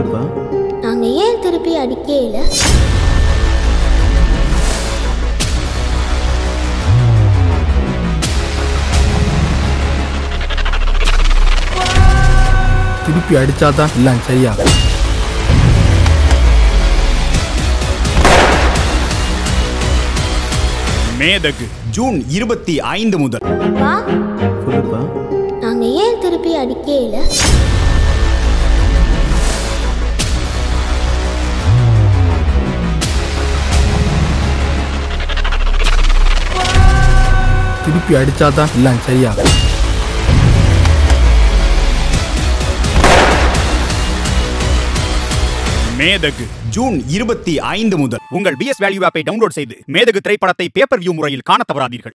சொல்லுப்பா நாங்க ஏன் திருப்பி அடிக்கையில திருப்பி அடிச்சாதான் எல்லாம் சரியா மேதகு ஜூன் இருபத்தி ஐந்து முதல் அப்பா சொல்லுப்பா நாங்க ஏன் திருப்பி அடிக்கையில திருப்பி அடிச்சாதான் எல்லாம் சரியா மேதகு ஜூன் இருபத்தி ஐந்து முதல் உங்கள் பிஎஸ் வேல்யூ ஆப்பை டவுன்லோட் செய்து மேதகு திரைப்படத்தை பேப்பர் வியூ முறையில் காணத் தவறாதீர்கள்